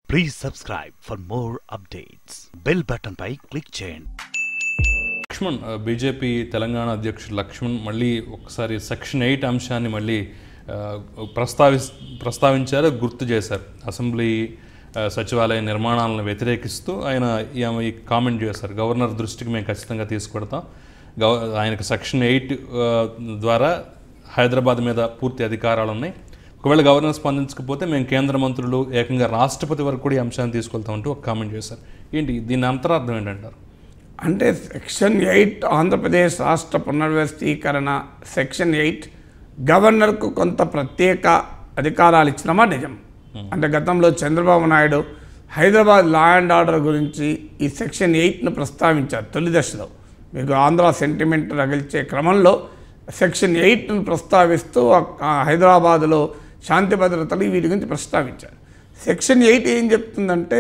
Please subscribe for more updates. Bell button pi click చేయండి లక్ష్మణ్ ఆ, BJP Telangana అధ్యక్షుడు లక్ష్మణ్ మళ్ళీ ఒకసారి సెక్షన్ ఎయిట్ అంశాన్ని మళ్ళీ ఆ, ప్రస్తావి ప్రస్తావించారు గుర్తు చేశారు అసెంబ్లీ ఆ, సచివాలయ నిర్మాణాలను వ్యతిరేకిస్తూ ఆయన ఈ- ఈ కామెంట్ చేశారు గవర్నర్ దృష్టికి మేము ఖచ్చితంగా తీసుకెడతాం గవ ఆయనకు సెక్షన్ ఎయిట్ ద్వారా హైదరాబాద్ మీద పూర్తి అధికారాలు ఉన్నాయి ఒకవేళ గవర్నర్ స్పందించకపోతే మేము కేంద్ర మంత్రులు ఏకంగా రాష్ట్రపతి వరకు కూడా ఈ అంశాన్ని తీసుకెళ్తామంటూ ఒక కామెంట్ చేశారు ఏంటి దీని అంతరార్థం ఏంటంటారు అంటే సెక్షన్ ఎయిట్ ఆంధ్రప్రదేశ్ రాష్ట్ర పునర్వ్యవస్థీకరణ సెక్షన్ ఎయిట్ గవర్నర్కు కొంత ప్రత్యేక అధికారాలు ఇచ్చినమా నిజం అంటే గతంలో Chandrababu Naidu Hyderabad law and order గురించి ఈ సెక్షన్ ఎయిట్ను ప్రస్తావించారు తొలి దశలో మీకు ఆంధ్ర సెంటిమెంట్ రగిల్చే క్రమంలో సెక్షన్ ఎయిట్ను ప్రస్తావిస్తూ ఆ- ఆ హైదరాబాదులో శాంతి భద్రతలు వీటి గురించి ప్రస్తావించారు సెక్షన్ ఎయిట్ ఏం చెప్తుందంటే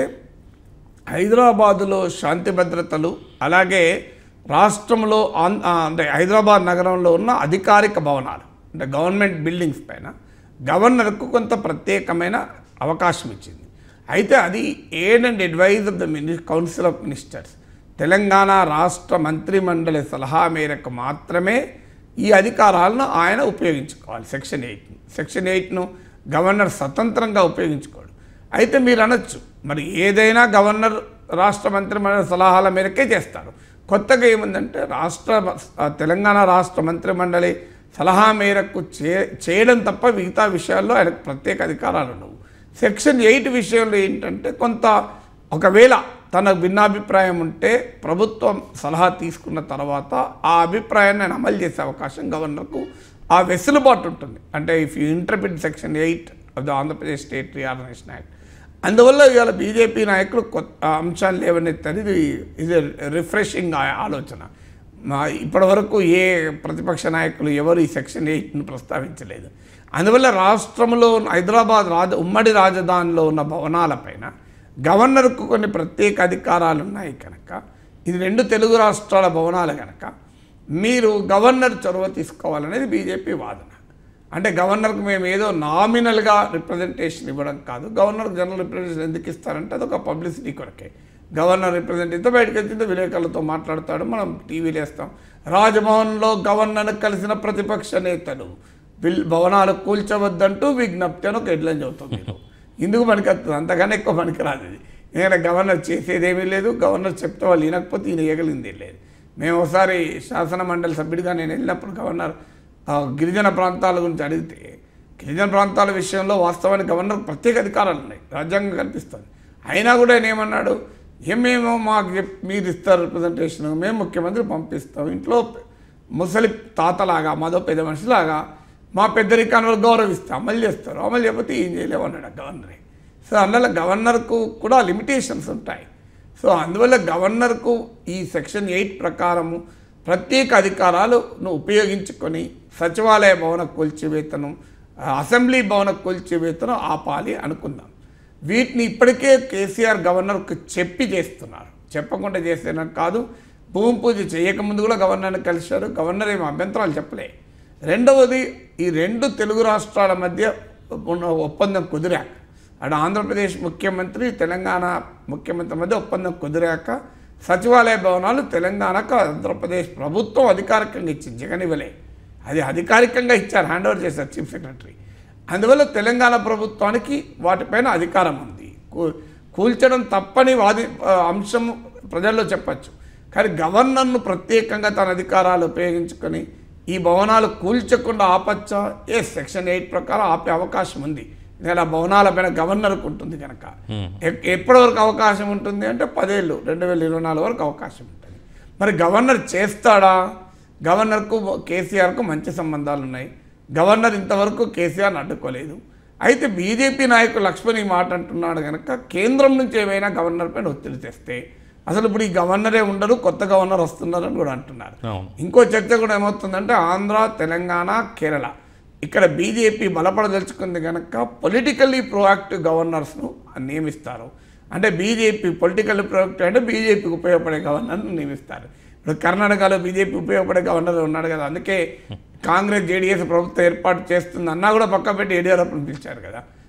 హైదరాబాదులో శాంతి భద్రతలు అలాగే రాష్ట్రంలో ఆన్- ఆ, అంటే హైదరాబాద్ నగరంలో ఉన్న అధికారిక భవనాలు అంటే గవర్నమెంట్ బిల్డింగ్స్ పైన గవర్నర్కు కొంత ప్రత్యేకమైన అవకాశం ఇచ్చింది అయితే అది aid and advise of the mini council of ministers Telangana రాష్ట్ర మంత్రిమండలి సలహా మేరకు మాత్రమే ఈ అధికారాలను ఆయన ఉపయోగించుకోవాలి సెక్షన్ ఎయిట్ను సెక్షన్ ఎయిట్ను గవర్నర్ స్వతంత్రంగా ఉపయోగించుకోడు అయితే మీరు అనొచ్చు మరి ఏదైనా గవర్నర్ రాష్ట్ర మంత్రిమండలి సలహాల మేరకే చేస్తారు కొత్తగా ఏముందంటే రాష్ట్ర ఆ, తెలంగాణ రాష్ట్ర మంత్రిమండలి సలహా మేరకు చే చేయడం తప్ప మిగతా విషయాల్లో ఆయనకు ప్రత్యేక అధికారాలు ఉండవు సెక్షన్ ఎయిట్ విషయంలో ఏంటంటే కొంత ఒకవేళ తన భిన్నాభిప్రాయం ఉంటే ప్రభుత్వం సలహా తీసుకున్న తర్వాత ఆ అభిప్రాయాన్ని ఆయన అమలు చేసే అవకాశం గవర్నర్కు ఆ వెసులుబాటు ఉంటుంది అంటే if you interpret section eight of the Andhra Pradesh state reorganisation act అందువల్ల ఇవాళ బీజేపీ నాయకులు కొత్త అంశాలు లేవనెత్తారు ఇది ఇది రిఫ్రెషింగ్ ఆలోచన మా ఇప్పటివరకు ఏ ప్రతిపక్ష నాయకులు ఎవరు ఈ సెక్షన్ ఎయిట్ను ప్రస్తావించలేదు అందువల్ల రాష్ట్రంలో ఉన్న హైదరాబాద్ రాజ ఉమ్మడి రాజధానిలో ఉన్న భవనాలపైన గవర్నర్కు కొన్ని ప్రత్యేక అధికారాలు ఉన్నాయి కనుక ఇది రెండు తెలుగు రాష్ట్రాల భవనాలు కనుక మీరు గవర్నర్ చొరవ తీసుకోవాలనేది బీజేపీ వాదన అంటే గవర్నర్కి మేము ఏదో నామినల్గా రిప్రజెంటేషన్ ఇవ్వడం కాదు గవర్నర్కి జనరల్ రిప్రజెంటేషన్ ఎందుకు ఇస్తారంటే అదొక పబ్లిసిటీ కొరకే గవర్నర్ రిప్రజెంటేటివ్తో బయటకు వచ్చిందో విలేకరులతో మాట్లాడతాడు మనం టీవీలో వేస్తాం రాజ్భవన్లో గవర్నర్ని కలిసిన ప్రతిపక్ష నేతలు బిల్ భవనాలు కూల్చవద్దంటూ విజ్ఞప్తి అని ఒక హెడ్లైన్ చదువుతాం మీరు ఇందుకు పనికొస్తుంది అంతకన్నా ఎక్కువ పనికిరాదు ఇది ఎందుకంటే గవర్నర్ చేసేదేమీ లేదు గవర్నర్ చెప్తే వాళ్ళు వినకపోతే ఈయన ఏగలింది లేదు మేము ఒకసారి శాసన మండలి సభ్యుడిగా నేను వెళ్ళినప్పుడు గవర్నర్ ఆ, గిరిజన ప్రాంతాల గురించి అడిగితే గిరిజన ప్రాంతాల విషయంలో వాస్తవానికి గవర్నర్ ప్రత్యేక అధికారాలు ఉన్నాయి రాజ్యాంగం కల్పిస్తుంది అయినా కూడా ఆయన ఏమన్నాడు ఏమేమో మాకు చెప్ మీరు ఇస్తారు రిప్రజెంటేషన్ మేము ముఖ్యమంత్రి పంపిస్తాం ఇంట్లో ముసలి తాతలాగా మాదో పెద్ద మనిషిలాగా మా పెద్దరికాన్ని వాళ్ళు గౌరవిస్తాం అమలు చేస్తారు అమలు చేయకపోతే ఏం చేయలేమన్నాడు ఆ గవర్నరే సో అందువల్ల గవర్నర్కు కూడా లిమిటేషన్స్ ఉంటాయి సో అందువల్ల గవర్నర్కు ఈ సెక్షన్ ఎయిట్ ప్రకారము ప్రత్యేక అధికారాలను ఉపయోగించుకొని సచివాలయ భవన కూల్చివేతను ఆ, అసెంబ్లీ భవన కూల్చివేతను ఆపాలి అనుకుందాం వీటిని ఇప్పటికే కేసీఆర్ గవర్నర్కు చెప్పి చేస్తున్నారు చెప్పకుండా చేస్తేనా కాదు భూమి పూజ చేయకముందు కూడా గవర్నర్ని కలిశారు గవర్నర్ ఏమి అభ్యంతరాలు చెప్పలే రెండవది ఈ రెండు తెలుగు రాష్ట్రాల మధ్య ఉన్న ఒప్పందం కుదిరాక అటు ఆంధ్రప్రదేశ్ ముఖ్యమంత్రి తెలంగాణ ముఖ్యమంత్రి మధ్య ఒప్పందం కుదిరాక సచివాలయ భవనాలు తెలంగాణకు ఆంధ్రప్రదేశ్ ప్రభుత్వం అధికారికంగా ఇచ్చింది జగన్ ఇవ్వలే అది అధికారికంగా ఇచ్చారు హ్యాండ్ ఓవర్ చేశారు చీఫ్ సెక్రటరీ అందువల్ల తెలంగాణ ప్రభుత్వానికి వాటిపైన అధికారం ఉంది కూ- కూల్చడం తప్పని వాది ఆ, అంశం ప్రజల్లో చెప్పచ్చు కానీ గవర్నర్ను ప్రత్యేకంగా తన అధికారాలు ఉపయోగించుకొని ఈ భవనాలు కూల్చకుండా ఆపచ్చా ఏ సెక్షన్ ఎయిట్ ప్రకారం ఆపే అవకాశం ఉంది నేను ఆ భవనాలపైన గవర్నర్కు ఉంటుంది కనుక ఎ- ఎప్పటి వరకు అవకాశం ఉంటుంది అంటే పదేళ్ళు రెండు వేల ఇరవై నాలుగు వరకు అవకాశం ఉంటుంది మరి గవర్నర్ చేస్తాడా గవర్నర్కు కేసీఆర్కు మంచి సంబంధాలు ఉన్నాయి గవర్నర్ ఇంతవరకు కేసీఆర్ని అడ్డుకోలేదు అయితే బీజేపీ నాయకుడు లక్ష్మణ్ ఈ మాట అంటున్నాడు కనుక కేంద్రం నుంచి ఏమైనా గవర్నర్ పైన ఒత్తిడి తెస్తే అసలు ఇప్పుడు ఈ గవర్నరే ఉండరు కొత్త గవర్నర్ వస్తున్నారని కూడా అంటున్నారు అవును ఇంకో చర్చ కూడా ఏమవుతుందంటే ఆంధ్ర తెలంగాణ కేరళ ఇక్కడ బీజేపీ బలపడదలుచుకుంది కనుక పొలిటికల్లీ ప్రోయాక్టివ్ గవర్నర్స్ను నియమిస్తారు అంటే బీజేపీ పొలిటికల్ ప్రోయాక్టివ్ అంటే బీజేపీకి ఉపయోగపడే గవర్నర్ను నియమిస్తారు ఇప్పుడు కర్ణాటకలో బీజేపీ ఉపయోగపడే గవర్నర్ ఉన్నాడు కదా అందుకే కాంగ్రెస్ జేడీఎస్ ప్రభుత్వం ఏర్పాటు చేస్తుంది అన్నా కూడా పక్క పెట్టి యడియూరప్పని పిలిచారు కదా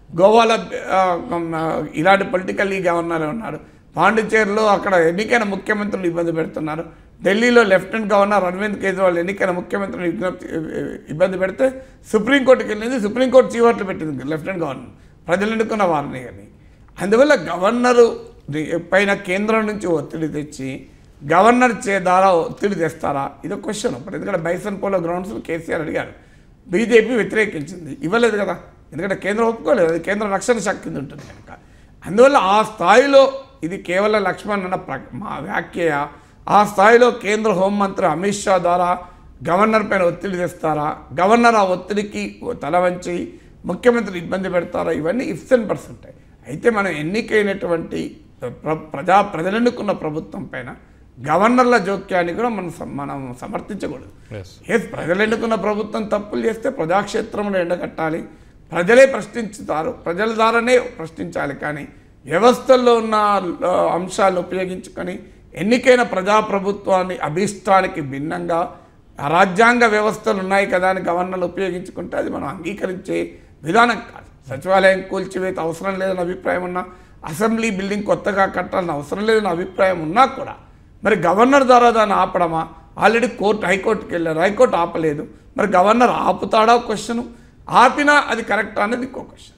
గోవాలో ఆ, ఆ, ఇలాంటి పొలిటికల్ గవర్నర్ ఉన్నాడు పాండిచేరిలో అక్కడ ఎన్నికైన ముఖ్యమంత్రులు ఇబ్బంది పెడుతున్నారు ఢిల్లీలో లెఫ్టినెంట్ గవర్నర్ అరవింద్ కేజ్రీవాల్ ఎన్నికైన ముఖ్యమంత్రులు విజ్ఞప్తి ఇబ్బంది పెడితే సుప్రీంకోర్టుకి వెళ్ళింది సుప్రీంకోర్టు చీవర్లు పెట్టింది లెఫ్టినెంట్ గవర్నర్ ప్రజలు ఎన్నుకున్న వారిని అని అందువల్ల గవర్నరు ది- పైన కేంద్రం నుంచి ఒత్తిడి తెచ్చి గవర్నర్ చే ద్వారా ఒత్తిడి తెస్తారా ఇది క్వశ్చన్ ఇప్పుడు ఎందుకంటే బైసన్ పోలో గ్రౌండ్స్ కేసీఆర్ అడిగారు బీజేపీ వ్యతిరేకించింది ఇవ్వలేదు కదా ఎందుకంటే కేంద్రం ఒప్పుకోలేదు అది కేంద్ర రక్షణ శక్తి కింద ఉంటుంది కనుక అందువల్ల ఆ స్థాయిలో ఇది కేవలం లక్ష్మణ్ అన్న ప్ర మా వ్యాఖ్య ఆ స్థాయిలో కేంద్ర హోంమంత్రి అమిత్ షా ద్వారా గవర్నర్ పైన ఒత్తిడి తెస్తారా గవర్నర్ ఆ ఒత్తిడికి తల వంచి ముఖ్యమంత్రి ఇబ్బంది పెడతారా ఇవన్నీ ఇఫ్స్ అండ్ బర్స్ ఉంటాయి అయితే మనం ఎన్నికైనటువంటి ప్ర ప్రజా ప్రజలెన్నుకున్న ప్రభుత్వం పైన గవర్నర్ల జోక్యాన్ని కూడా మనం సమ- మనం సమర్థించకూడదు ఎస్ ఎస్ ప్రజలు ఎన్నుకున్న ప్రభుత్వం తప్పులు చేస్తే ప్రజాక్షేత్రంలో ఎండగట్టాలి ప్రజలే ప్రశ్నించుతారు ప్రజల ద్వారానే ప్రశ్నించాలి కానీ వ్యవస్థల్లో ఉన్న ఆ, అంశాలను ఉపయోగించుకొని ఎన్నికైన ప్రజాప్రభుత్వాన్ని అభీష్టానికి భిన్నంగా ఆ రాజ్యాంగ వ్యవస్థలు ఉన్నాయి కదా అని గవర్నర్లు ఉపయోగించుకుంటే అది మనం అంగీకరించే విధానం కాదు సచివాలయం కూల్చివేత అవసరం లేదన్న అభిప్రాయం ఉన్నా అసెంబ్లీ బిల్డింగ్ కొత్తగా కట్టాలని అవసరం లేదన్న అభిప్రాయం ఉన్నా కూడా మరి గవర్నర్ ద్వారా దాన్ని ఆపడమా ఆల్రెడీ కోర్టు హైకోర్టుకి వెళ్ళారు హైకోర్టు ఆపలేదు మరి గవర్నర్ ఆపుతాడా క్వశ్చన్ ఆపినా అది కరెక్టా అనేది ఇంకో క్వశ్చన్